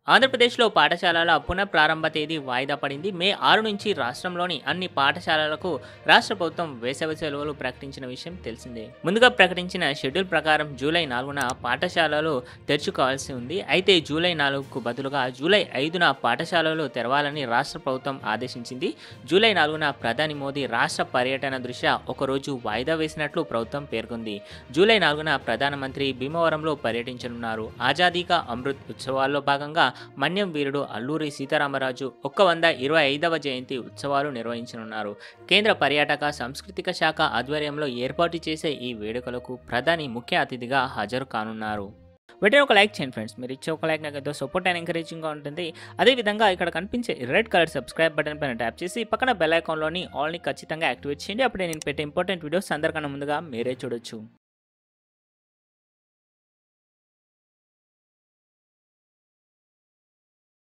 ఆంధ్రప్రదేశ్లో పాఠశాలల పునఃప్రారంభ తేదీ వాయిదా పడింది మే ఆరు నుంచి రాష్ట్రంలోని అన్ని పాఠశాలలకు రాష్ట్ర ప్రభుత్వం వేసవి సెలవులు ప్రకటించిన విషయం తెలిసిందే ముందుగా ప్రకటించిన షెడ్యూల్ ప్రకారం జూలై నాలుగున పాఠశాలలు తెరుచుకోవాల్సి ఉంది అయితే జూలై నాలుగుకు బదులుగా జూలై ఐదున పాఠశాలలు తెరవాలని రాష్ట్ర ప్రభుత్వం ఆదేశించింది జూలై నాలుగున ప్రధాని మోదీ రాష్ట్ర పర్యటన దృష్ట్యా ఒకరోజు వాయిదా వేసినట్లు ప్రభుత్వం పేర్కొంది జూలై నాలుగున ప్రధానమంత్రి భీమవరంలో పర్యటించనున్నారు ఆజాదీ కా అమృత్ ఉత్సవాల్లో భాగంగా మన్యం వీరుడు అల్లూరి సీతారామరాజు ఒక్క వంద ఇరవై ఐదవ జయంతి ఉత్సవాలు నిర్వహించనున్నారు కేంద్ర పర్యాటక సాంస్కృతిక శాఖ ఆధ్వర్యంలో ఏర్పాటు చేసే ఈ వేడుకలకు ప్రధాని ముఖ్య అతిథిగా హాజరు కానున్నారు వెంటనే ఒక లైక్ చేయండి ఫ్రెండ్స్ మీరు ఇచ్చే ఒక లైక్ నాకు ఎంతో సపోర్ట్ అండ్ ఎంకరేజింగ్గా ఉంటుంది అదేవిధంగా ఇక్కడ కనిపించే రెడ్ కలర్ సబ్స్క్రైబ్ బటన్ పైన ట్యాప్ చేసి పక్కన బెల్ ఐకాన్లోని ఆల్ని ఖచ్చితంగా యాక్టివేట్ చేయండి అప్పుడే నేను పెట్టే ఇంపార్టెంట్ వీడియోస్ అందరికన్నా ముందుగా మీరే చూడొచ్చు